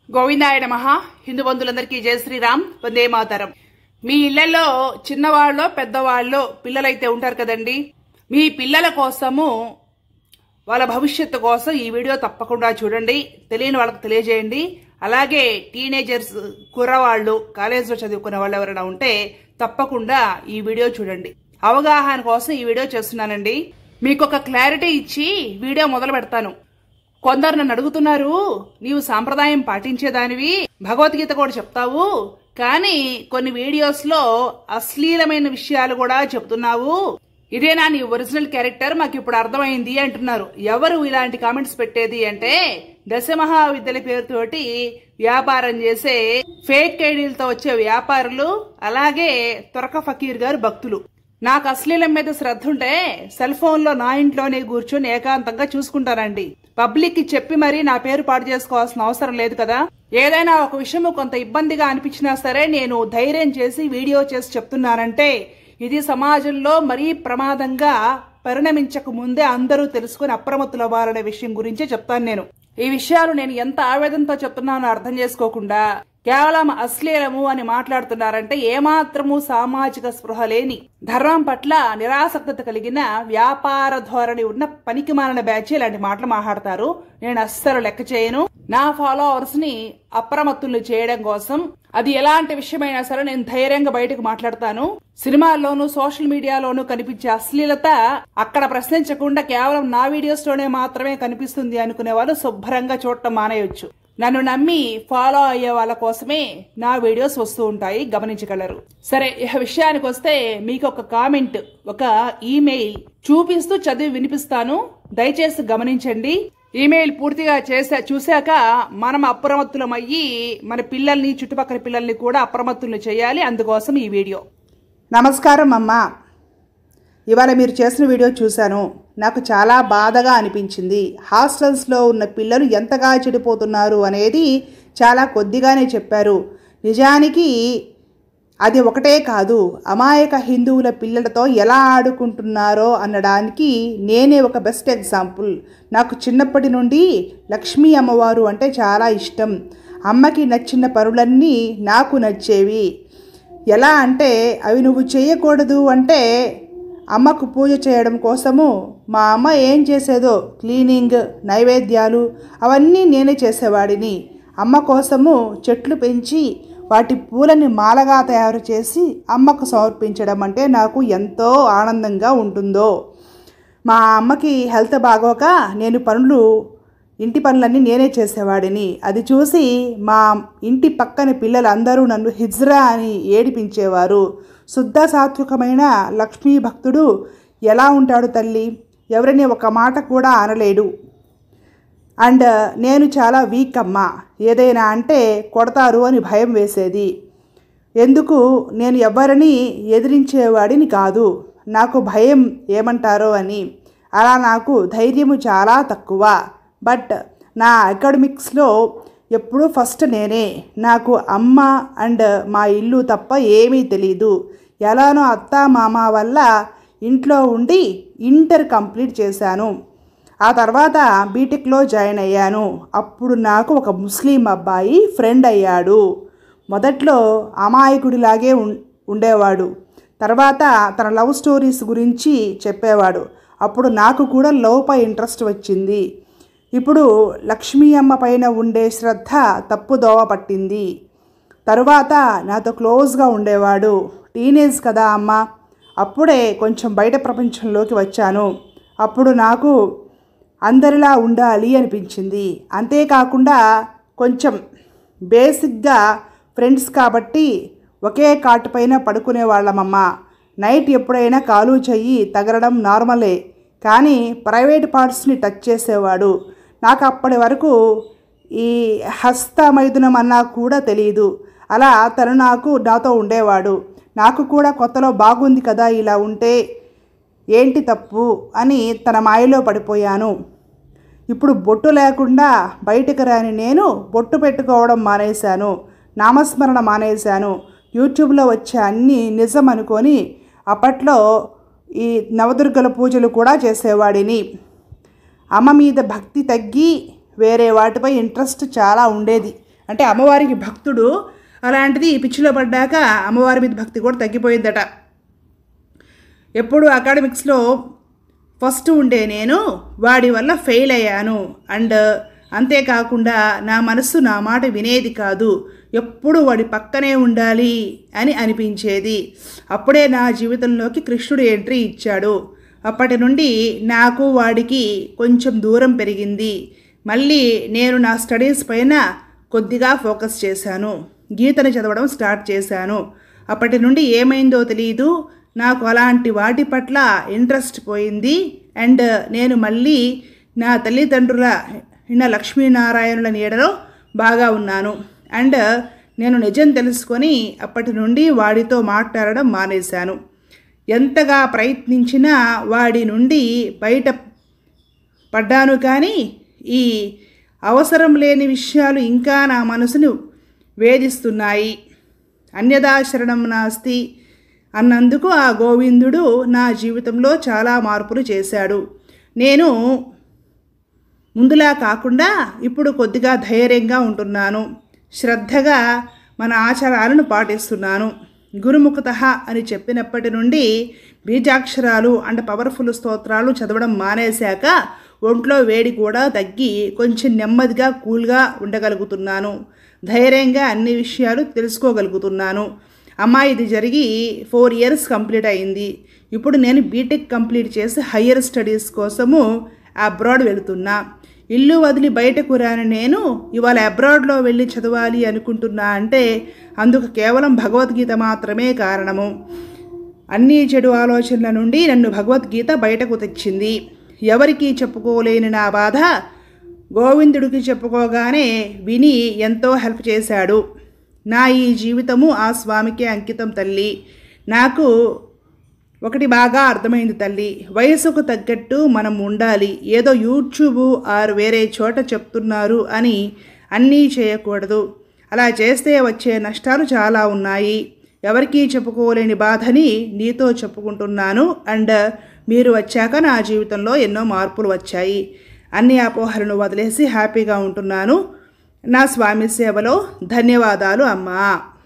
గోవిందాయ నమ హిందూ బంధువులందరికీ జయ శ్రీరామ్ వందే మాతరం మీ ఇళ్లలో చిన్నవాళ్ళు పెద్దవాళ్ళు పిల్లలైతే ఉంటారు కదండి మీ పిల్లల కోసము వాళ్ళ భవిష్యత్తు కోసం ఈ వీడియో తప్పకుండా చూడండి తెలియని వాళ్ళకి తెలియజేయండి అలాగే టీనేజర్స్ కుర్రవాళ్ళు కాలేజీలో చదువుకునే వాళ్ళు ఎవరైనా ఉంటే తప్పకుండా ఈ వీడియో చూడండి అవగాహన కోసం ఈ వీడియో చేస్తున్నానండి మీకు ఒక క్లారిటీ ఇచ్చి వీడియో మొదలు పెడతాను కొందరు నన్ను అడుగుతున్నారు నీవు సాంప్రదాయం పాటించేదానివి భగవద్గీత కూడా చెప్తావు కానీ కొన్ని వీడియోస్ లో అశ్లీలమైన విషయాలు కూడా చెప్తున్నావు ఇదేనా నీ ఒరిజినల్ క్యారెక్టర్ మాకు ఇప్పుడు అర్థమైంది అంటున్నారు ఎవరు ఇలాంటి కామెంట్స్ పెట్టేది అంటే దశమహావిద్యల పేరుతోటి వ్యాపారం చేసే ఫేక్ ఐడీలతో వచ్చే వ్యాపారులు అలాగే త్వరక ఫకీర్ గారు భక్తులు నాకు అశ్లీలం మీద శ్రద్ధ ఉంటే సెల్ ఫోన్ లో నా ఇంట్లోనే కూర్చొని ఏకాంతంగా చూసుకుంటానండి పబ్లిక్ కి చెప్పి మరీ నా పేరు పాడు చేసుకోవాల్సిన అవసరం లేదు కదా ఏదైనా ఒక విషయం కొంత ఇబ్బందిగా అనిపించినా సరే నేను ధైర్యం చేసి వీడియో చేసి చెప్తున్నానంటే ఇది సమాజంలో మరీ ప్రమాదంగా పరిణమించక ముందే అందరూ తెలుసుకుని అప్రమత్తులు అవ్వాలనే విషయం గురించే చెప్తాను నేను ఈ విషయాలు నేను ఎంత ఆవేదనతో చెప్తున్నానో అర్థం చేసుకోకుండా కేవలం అశ్లీలము అని మాట్లాడుతున్నారంటే ఏమాత్రము సామాజిక స్పృహ లేని ధర్మం పట్ల నిరాసక్తత కలిగిన వ్యాపార ధోరణి ఉన్న పనికి మాలిన బ్యాచ్ ఇలాంటి మాటలు మాట్లాడతారు నేను అస్సలు లెక్క చేయను నా ఫాలోవర్స్ ని అప్రమత్తులు చేయడం కోసం అది ఎలాంటి విషయమైనా సరే నేను ధైర్యంగా బయటకు మాట్లాడతాను సినిమాల్లోనూ సోషల్ మీడియాలోనూ కనిపించే అశ్లీలత అక్కడ ప్రశ్నించకుండా కేవలం నా వీడియోస్ లోనే మాత్రమే కనిపిస్తుంది అనుకునే వాళ్ళు శుభ్రంగా చూడటం మానేయొచ్చు నన్ను నమ్మి ఫాలో అయ్యే వాళ్ళ కోసమే నా వీడియోస్ వస్తూ ఉంటాయి గమనించగలరు సరే ఇక విషయానికి వస్తే మీకు ఒక కామెంట్ ఒక ఈమెయిల్ చూపిస్తూ చదివి వినిపిస్తాను దయచేసి గమనించండి ఈమెయిల్ పూర్తిగా చేసా చూశాక మనం అప్రమత్తులమయ్యి మన పిల్లల్ని చుట్టుపక్కల పిల్లల్ని కూడా అప్రమత్తులు చేయాలి అందుకోసం ఈ వీడియో నమస్కారం అమ్మ ఇవాళ మీరు చేసిన వీడియో చూశాను నాకు చాలా బాధగా అనిపించింది హాస్టల్స్లో ఉన్న పిల్లలు ఎంతగా చెడిపోతున్నారు అనేది చాలా కొద్దిగానే చెప్పారు నిజానికి అది ఒకటే కాదు అమాయక హిందువుల పిల్లలతో ఎలా ఆడుకుంటున్నారో అనడానికి నేనే ఒక బెస్ట్ ఎగ్జాంపుల్ నాకు చిన్నప్పటి నుండి లక్ష్మీ అమ్మవారు అంటే చాలా ఇష్టం అమ్మకి నచ్చిన పనులన్నీ నాకు నచ్చేవి ఎలా అంటే అవి నువ్వు చేయకూడదు అంటే అమ్మకు పూజ చేయడం కోసము మా అమ్మ ఏం చేసేదో క్లీనింగ్ నైవేద్యాలు అవన్నీ నేనే చేసేవాడిని అమ్మ కోసము చెట్లు పెంచి వాటి పూలని మాలగా తయారు చేసి అమ్మకు సమర్పించడం అంటే నాకు ఎంతో ఆనందంగా ఉంటుందో మా అమ్మకి హెల్త్ బాగోక నేను పనులు ఇంటి పనులన్నీ నేనే చేసేవాడిని అది చూసి మా ఇంటి పక్కన పిల్లలందరూ నన్ను హిజ్రా అని ఏడిపించేవారు శుద్ధ సాత్వికమైన లక్ష్మీ భక్తుడు ఎలా ఉంటాడు తల్లి ఎవరిని ఒక మాట కూడా అనలేడు అండ్ నేను చాలా వీక్ అమ్మా ఏదైనా అంటే కొడతారు అని భయం వేసేది ఎందుకు నేను ఎవరిని ఎదిరించేవాడిని కాదు నాకు భయం ఏమంటారో అని అలా నాకు ధైర్యము చాలా తక్కువ బట్ నా అకాడమిక్స్లో ఎప్పుడూ ఫస్ట్ నేనే నాకు అమ్మ అండ్ మా ఇల్లు తప్ప ఏమీ తెలీదు ఎలానో అత్త మామ వల్ల ఇంట్లో ఉండి ఇంటర్ కంప్లీట్ చేశాను ఆ తర్వాత బీటెక్లో జాయిన్ అయ్యాను అప్పుడు నాకు ఒక ముస్లిం అబ్బాయి ఫ్రెండ్ అయ్యాడు మొదట్లో అమాయకుడిలాగే ఉం ఉండేవాడు తర్వాత తన లవ్ స్టోరీస్ గురించి చెప్పేవాడు అప్పుడు నాకు కూడా లవ్పై ఇంట్రెస్ట్ వచ్చింది ఇప్పుడు లక్ష్మీ అమ్మ పైన ఉండే శ్రద్ధ తప్పుదోవ పట్టింది తరువాత నాతో క్లోజ్గా ఉండేవాడు టీనేజ్ కదా అమ్మ అప్పుడే కొంచెం బయట ప్రపంచంలోకి వచ్చాను అప్పుడు నాకు అందరిలా ఉండాలి అనిపించింది అంతేకాకుండా కొంచెం బేసిక్గా ఫ్రెండ్స్ కాబట్టి ఒకే కాటు పైన పడుకునే వాళ్ళమమ్మ నైట్ ఎప్పుడైనా కాలు చెయ్యి తగలడం నార్మలే కానీ ప్రైవేట్ పార్ట్స్ని టచ్ చేసేవాడు నాకు అప్పటి వరకు ఈ హస్త మైథునం అన్నా కూడా తెలియదు అలా తను నాకు నాతో ఉండేవాడు నాకు కూడా కొత్తలో బాగుంది కదా ఇలా ఉంటే ఏంటి తప్పు అని తన మాయలో పడిపోయాను ఇప్పుడు బొట్టు లేకుండా బయటకు రాని నేను బొట్టు పెట్టుకోవడం మానేశాను నామస్మరణ మానేశాను యూట్యూబ్లో వచ్చే అన్నీ నిజం అనుకొని అప్పట్లో ఈ నవదుర్గల పూజలు కూడా చేసేవాడిని అమ్మ మీద భక్తి తగ్గి వేరే వాటిపై ఇంట్రెస్ట్ చాలా ఉండేది అంటే అమ్మవారికి భక్తుడు అలాంటిది ఈ పిచ్చిలో పడ్డాక అమ్మవారి మీద భక్తి కూడా తగ్గిపోయిందట ఎప్పుడు అకాడమిక్స్లో ఫస్ట్ ఉండే నేను వాడి వల్ల ఫెయిల్ అయ్యాను అండ్ అంతేకాకుండా నా మనస్సు నా మాట వినేది కాదు ఎప్పుడు వాడి పక్కనే ఉండాలి అని అనిపించేది అప్పుడే నా జీవితంలోకి కృష్ణుడు ఎంట్రీ ఇచ్చాడు అప్పటి నుండి నాకు వాడికి కొంచెం దూరం పెరిగింది మళ్ళీ నేను నా స్టడీస్ పైన కొద్దిగా ఫోకస్ చేశాను గీతను చదవడం స్టార్ట్ చేశాను అప్పటి నుండి ఏమైందో తెలియదు నాకు అలాంటి వాటి పట్ల ఇంట్రెస్ట్ పోయింది అండ్ నేను మళ్ళీ నా తల్లిదండ్రుల నిన్న లక్ష్మీనారాయణుల నీడలో బాగా ఉన్నాను అండ్ నేను నిజం తెలుసుకొని అప్పటి నుండి వాడితో మాట్లాడడం మానేశాను ఎంతగా ప్రయత్నించినా వాడి నుండి బయట పడ్డాను కానీ ఈ అవసరం లేని విషయాలు ఇంకా నా మనసును వేధిస్తున్నాయి అన్యదా శరణం నాస్తి అన్నందుకు ఆ గోవిందుడు నా జీవితంలో చాలా మార్పులు చేశాడు నేను ముందులా కాకుండా ఇప్పుడు కొద్దిగా ధైర్యంగా ఉంటున్నాను శ్రద్ధగా మన ఆచారాలను పాటిస్తున్నాను గురుముఖత అని చెప్పినప్పటి నుండి బీజాక్షరాలు అండ్ పవర్ఫుల్ స్తోత్రాలు చదవడం మానేశాక ఒంట్లో వేడి కూడా తగ్గి కొంచెం నెమ్మదిగా కూల్గా ఉండగలుగుతున్నాను ధైర్యంగా అన్ని విషయాలు తెలుసుకోగలుగుతున్నాను అమ్మా ఇది జరిగి ఫోర్ ఇయర్స్ కంప్లీట్ అయింది ఇప్పుడు నేను బీటెక్ కంప్లీట్ చేసి హయ్యర్ స్టడీస్ కోసము అబ్రాడ్ వెళుతున్నా ఇల్లు వదిలి బయటకు రాని నేను ఇవాళ అబ్రాడ్లో వెళ్ళి చదవాలి అనుకుంటున్నా అంటే అందుకు కేవలం భగవద్గీత మాత్రమే కారణము అన్ని చెడు ఆలోచనల నుండి నన్ను భగవద్గీత బయటకు తెచ్చింది ఎవరికీ చెప్పుకోలేని నా బాధ గోవిందుడికి చెప్పుకోగానే విని ఎంతో హెల్ప్ చేశాడు నా ఈ జీవితము ఆ స్వామికే అంకితం తల్లి నాకు ఒకటి బాగా అర్థమైంది తల్లి వయసుకు తగ్గట్టు మనం ఉండాలి ఏదో యూట్యూబ్ ఆర్ వేరే చోట చెప్తున్నారు అని అన్నీ చేయకూడదు అలా చేస్తే వచ్చే నష్టాలు చాలా ఉన్నాయి ఎవరికీ చెప్పుకోలేని బాధని నీతో చెప్పుకుంటున్నాను అండ్ మీరు వచ్చాక నా జీవితంలో ఎన్నో మార్పులు వచ్చాయి అన్ని అపోహలను వదిలేసి హ్యాపీగా ఉంటున్నాను నా స్వామి సేవలో ధన్యవాదాలు అమ్మా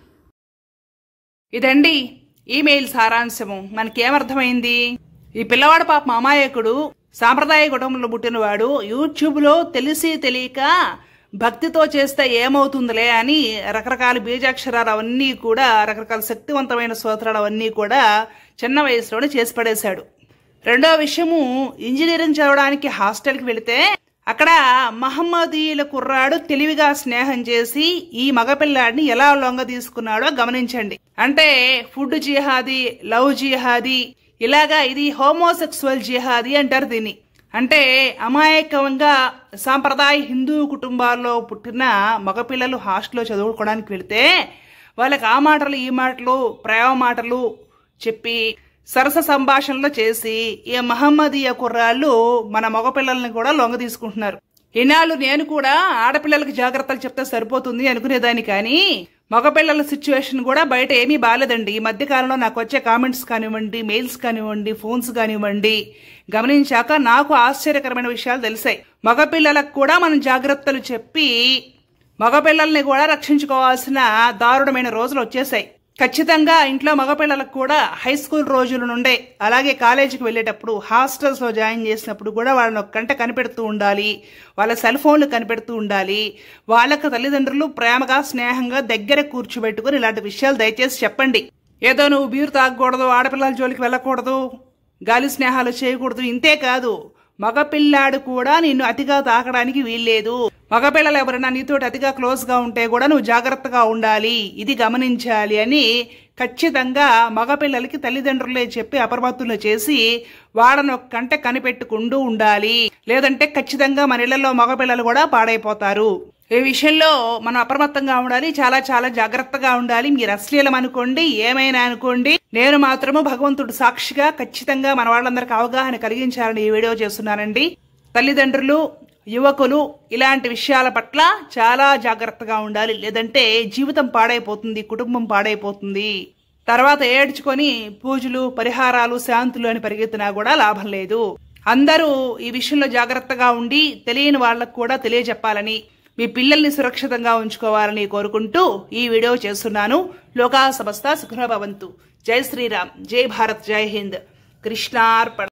ఇదండి ఈమెయిల్ సారాంశము మనకేమర్థమైంది ఈ పిల్లవాడు పాప అమాయకుడు సాంప్రదాయ కుటుంబంలో పుట్టినవాడు యూట్యూబ్లో తెలిసి తెలియక భక్తితో చేస్తే ఏమవుతుందిలే అని రకరకాల బీజాక్షరాలు అవన్నీ కూడా రకరకాల శక్తివంతమైన స్తోత్రాలు అవన్నీ కూడా చిన్న వయసులోనే చేసి పడేశాడు రెండో విషయము ఇంజనీరింగ్ చదవడానికి హాస్టల్కి వెళితే అక్కడ మహమ్మదీయుల కుర్రాడు తెలివిగా స్నేహం చేసి ఈ మగపిల్లాడిని ఎలా లొంగ తీసుకున్నాడో గమనించండి అంటే ఫుడ్ జిహాదీ లవ్ జిహాదీ ఇలాగా ఇది హోమోసెక్సువల్ జిహాదీ అంటారు దీన్ని అంటే అమాయకంగా సాంప్రదాయ హిందూ కుటుంబాల్లో పుట్టిన మగపిల్లలు హాస్టల్లో చదువుకోవడానికి వెళితే వాళ్ళకి ఆ మాటలు ఈ మాటలు ప్రేమ మాటలు చెప్పి సరస సంభాషణలు చేసి ఈ మహమ్మదీయ కుర్రాళ్ళు మన మగపిల్లల్ని కూడా లొంగ తీసుకుంటున్నారు ఇన్నాళ్ళు నేను కూడా ఆడపిల్లలకి జాగ్రత్తలు చెప్తే సరిపోతుంది అనుకునేదాన్ని కానీ మగపిల్లల సిచ్యువేషన్ కూడా బయట ఏమీ బాలేదండి ఈ మధ్య కాలంలో నాకు వచ్చే కామెంట్స్ కానివ్వండి మెయిల్స్ కానివ్వండి ఫోన్స్ కానివ్వండి గమనించాక నాకు ఆశ్చర్యకరమైన విషయాలు తెలిసాయి మగపిల్లలకు కూడా మనం జాగ్రత్తలు చెప్పి మగపిల్లల్ని కూడా రక్షించుకోవాల్సిన దారుణమైన రోజులు వచ్చేసాయి ఖచ్చితంగా ఇంట్లో మగపిల్లలకు కూడా హై స్కూల్ రోజుల నుండే అలాగే కాలేజీకి వెళ్ళేటప్పుడు హాస్టల్స్ లో జాయిన్ చేసినప్పుడు కూడా వాళ్ళని ఒక కంట కనిపెడుతూ ఉండాలి వాళ్ళ సెల్ ఫోన్లు కనిపెడుతూ ఉండాలి వాళ్ళకు తల్లిదండ్రులు ప్రేమగా స్నేహంగా దగ్గర కూర్చోబెట్టుకుని ఇలాంటి విషయాలు దయచేసి చెప్పండి ఏదో నువ్వు బీరు తాగకూడదు ఆడపిల్లల జోలికి వెళ్ళకూడదు గాలి స్నేహాలు చేయకూడదు ఇంతే కాదు మగపిల్లాడు కూడా నిన్ను అతిగా తాకడానికి వీల్లేదు మగపిల్లలు ఎవరైనా నీతోటి అతిగా క్లోజ్ గా ఉంటే కూడా నువ్వు జాగ్రత్తగా ఉండాలి ఇది గమనించాలి అని ఖచ్చితంగా మగపిల్లలకి తల్లిదండ్రులే చెప్పి అప్రమత్తులు చేసి వాళ్ళను ఒక కంట కనిపెట్టుకుంటూ ఉండాలి లేదంటే ఖచ్చితంగా మన ఇళ్లలో మగపిల్లలు కూడా పాడైపోతారు ఈ విషయంలో మనం అప్రమత్తంగా ఉండాలి చాలా చాలా జాగ్రత్తగా ఉండాలి మీరు అశ్లీలం అనుకోండి ఏమైనా అనుకోండి నేను మాత్రము భగవంతుడు సాక్షిగా ఖచ్చితంగా మన వాళ్ళందరికీ అవగాహన కలిగించాలని ఈ వీడియో చేస్తున్నానండి తల్లిదండ్రులు యువకులు ఇలాంటి విషయాల పట్ల చాలా జాగ్రత్తగా ఉండాలి లేదంటే జీవితం పాడైపోతుంది కుటుంబం పాడైపోతుంది తర్వాత ఏడ్చుకొని పూజలు పరిహారాలు శాంతులు అని పరిగెత్తినా కూడా లాభం లేదు అందరూ ఈ విషయంలో జాగ్రత్తగా ఉండి తెలియని వాళ్ళకు కూడా తెలియజెప్పాలని మీ పిల్లల్ని సురక్షితంగా ఉంచుకోవాలని కోరుకుంటూ ఈ వీడియో చేస్తున్నాను లోకా సమస్త సుఖభవంతు జై శ్రీరామ్ జై భారత్ జై హింద్ కృష్ణార్పణ